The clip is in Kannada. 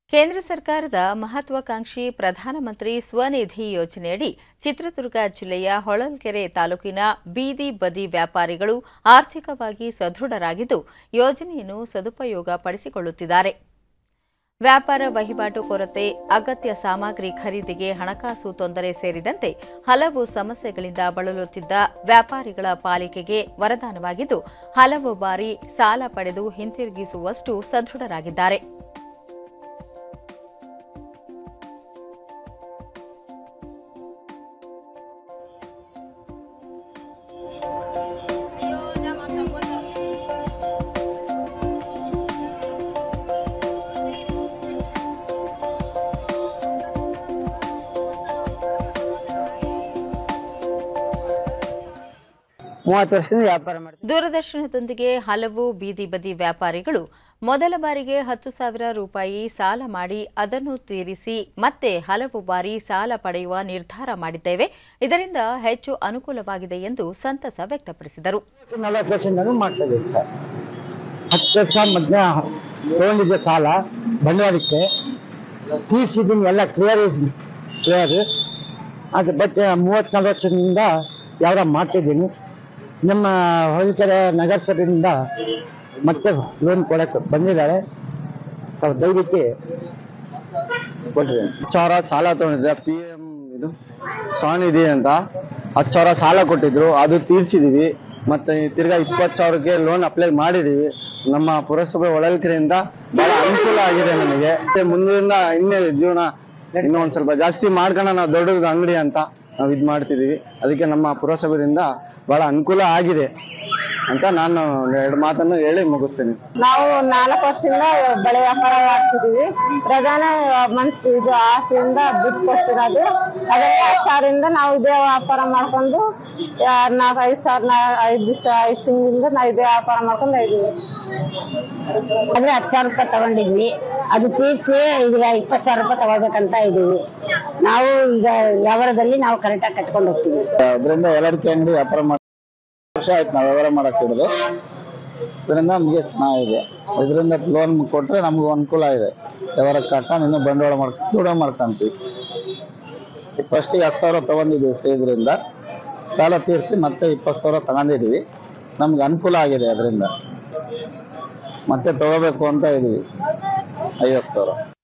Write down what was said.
ಕೇಂದ್ರ ಸರ್ಕಾರದ ಮಹತ್ವಾಕಾಂಕ್ಷಿ ಪ್ರಧಾನಮಂತ್ರಿ ಸ್ವನಿಧಿ ಯೋಜನೆಯಡಿ ಚಿತ್ರದುರ್ಗ ಜಿಲ್ಲೆಯ ಹೊಳಲ್ಕೆರೆ ತಾಲೂಕಿನ ಬೀದಿ ಬದಿ ವ್ಯಾಪಾರಿಗಳು ಆರ್ಥಿಕವಾಗಿ ಸದೃಢರಾಗಿದ್ದು ಯೋಜನೆಯನ್ನು ಸದುಪಯೋಗ ಪಡಿಸಿಕೊಳ್ಳುತ್ತಿದ್ದಾರೆ ವ್ಯಾಪಾರ ವಹಿವಾಟು ಕೊರತೆ ಅಗತ್ಯ ಸಾಮಗ್ರಿ ಖರೀದಿಗೆ ಹಣಕಾಸು ತೊಂದರೆ ಸೇರಿದಂತೆ ಹಲವು ಸಮಸ್ಯೆಗಳಿಂದ ಬಳಲುತ್ತಿದ್ದ ವ್ಯಾಪಾರಿಗಳ ಪಾಲಿಕೆಗೆ ವರದಾನವಾಗಿದ್ದು ಹಲವು ಬಾರಿ ಸಾಲ ಪಡೆದು ಹಿಂತಿರುಗಿಸುವಷ್ಟು ಸದೃಢರಾಗಿದ್ದಾರೆ ಮೂವತ್ತು ವರ್ಷದಿಂದ ವ್ಯಾಪಾರ ಮಾಡ್ತೀನಿ ದೂರದರ್ಶನದೊಂದಿಗೆ ಹಲವು ಬೀದಿ ಬದಿ ವ್ಯಾಪಾರಿಗಳು ಮೊದಲ ಬಾರಿಗೆ ಹತ್ತು ಸಾವಿರ ರೂಪಾಯಿ ಸಾಲ ಮಾಡಿ ಅದನ್ನು ತೀರಿಸಿ ಮತ್ತೆ ಹಲವು ಬಾರಿ ಸಾಲ ಪಡೆಯುವ ನಿರ್ಧಾರ ಮಾಡಿದ್ದೇವೆ ಇದರಿಂದ ಹೆಚ್ಚು ಅನುಕೂಲವಾಗಿದೆ ಎಂದು ಸಂತಸ ವ್ಯಕ್ತಪಡಿಸಿದರು ನಲವತ್ತು ವರ್ಷದಿಂದನೂ ಮಾಡ್ತಾ ಇದ್ದೀವಿ ಸರ್ ಹತ್ತು ವರ್ಷ ಮೊದಲೇ ತೊಗೊಂಡಿದ್ದೆ ಸಾಲ ಬಂಡವಾಳಕ್ಕೆ ತೀರ್ಸಿದ್ದೀನಿ ಎಲ್ಲ ಕ್ಲಿಯರ್ ಕ್ಲಿಯರ್ ಅದು ಬಟ್ ಮೂವತ್ತು ನಲ್ವತ್ತು ವರ್ಷದಿಂದ ಯಾವ ಮಾಡ್ತಿದ್ದೀನಿ ನಮ್ಮ ಹೊಳಕೆರೆ ನಗರಸಭೆಯಿಂದ ಮತ್ತೆ ಲೋನ್ ಕೊಡಕ್ಕೆ ಬಂದಿದ್ದಾರೆ ತಾವು ದಯವಿಟ್ಟು ಕೊಡ್ರಿ ಹತ್ತು ಸಾವಿರ ಸಾಲ ತಗೊಂಡಿದ್ದೆ ಪಿ ಎಂ ಇದು ಸ್ವಾನಿಧಿ ಅಂತ ಹತ್ತು ಸಾವಿರ ಸಾಲ ಕೊಟ್ಟಿದ್ರು ಅದು ತೀರ್ಸಿದೀವಿ ಮತ್ತೆ ತಿರ್ಗಾ ಇಪ್ಪತ್ತು ಸಾವಿರಕ್ಕೆ ಲೋನ್ ಅಪ್ಲೈ ಮಾಡಿದೀವಿ ನಮ್ಮ ಪುರಸಭೆ ಹೊಳಲ್ಕೆರೆಯಿಂದ ಬಹಳ ಅನುಕೂಲ ಆಗಿದೆ ನಮಗೆ ಮತ್ತೆ ಮುಂದಿನ ಇನ್ನೇ ಜೀವನ ಇನ್ನೂ ಒಂದ್ ಸ್ವಲ್ಪ ಜಾಸ್ತಿ ಮಾಡ್ಕೊಂಡು ನಾವು ದೊಡ್ಡದು ಅಂಗಡಿ ಅಂತ ನಾವು ಇದ್ ಮಾಡ್ತಿದೀವಿ ಅದಕ್ಕೆ ನಮ್ಮ ಪುರಸಭೆಯಿಂದ ಬಹಳ ಅನುಕೂಲ ಆಗಿದೆ ಅಂತ ನಾನು ಎರಡು ಮಾತನ್ನು ಹೇಳಿ ಮುಗಿಸ್ತೀನಿ ನಾವು ನಾಲ್ಕು ವರ್ಷದಿಂದ ಬಳೆ ವ್ಯಾಪಾರ ಮಾಡ್ತಿದೀವಿ ಪ್ರಧಾನ ಮನ್ಸ್ ಇದು ಆಸೆಯಿಂದ ದುಡ್ಡು ಕೊಡ್ತಿರೋದು ಅದಕ್ಕೆ ಹತ್ತು ಸಾವಿರದಿಂದ ನಾವು ಇದೇ ವ್ಯಾಪಾರ ಮಾಡ್ಕೊಂಡು ನಾಲ್ಕು ಐದು ಸಾವಿರ ಐದು ದಿವಸ ಐದು ತಿಂಗಳಿಂದ ನಾವು ಇದೇ ವ್ಯಾಪಾರ ಮಾಡ್ಕೊಂಡು ಇದೀವಿ ಆದ್ರೆ ಹತ್ತು ಸಾವಿರ ರೂಪಾಯಿ ತಗೊಂಡಿದ್ವಿ ಅದು ತೀರ್ಸಿ ಈಗ ಇಪ್ಪತ್ತು ಸಾವಿರ ರೂಪಾಯಿ ತಗೋಬೇಕಂತ ಇದೀವಿ ನಾವು ಈಗ ವ್ಯವಹಾರದಲ್ಲಿ ನಾವು ಕರೆಕ್ಟಾಗಿ ಕಟ್ಕೊಂಡು ಹೋಗ್ತೀವಿ ಅದರಿಂದ ಎಲ್ಲರಿಕೆ ಅಂಗಡಿ ವ್ಯಾಪಾರ ಮಾಡಿ ವರ್ಷ ಆಯ್ತು ನಾವು ವ್ಯವಹಾರ ಮಾಡಕ್ ಹಿಡಿದು ಇದರಿಂದ ನಮಗೆ ಚೆನ್ನಾಗಿದೆ ಇದರಿಂದ ಲೋನ್ ಕೊಟ್ರೆ ನಮ್ಗೆ ಅನುಕೂಲ ಇದೆ ವ್ಯವಹಾರ ಕಟ್ಟ ಇನ್ನು ಬಂಡವಾಳ ಮಾಡ್ಕೊಂಡು ದುಡ ಮಾಡ್ಕೊಂತೀವಿ ಫಸ್ಟಿಗೆ ಹತ್ತು ಸಾವಿರ ತಗೊಂಡಿದ್ದೀವಿ ಇದರಿಂದ ಸಾಲ ತೀರಿಸಿ ಮತ್ತೆ ಇಪ್ಪತ್ತು ಸಾವಿರ ತಗೊಂಡಿದ್ದೀವಿ ನಮ್ಗೆ ಅನುಕೂಲ ಆಗಿದೆ ಅದರಿಂದ ಮತ್ತೆ ತಗೋಬೇಕು ಅಂತ ಇದೀವಿ ಐವತ್ತು ಸಾವಿರ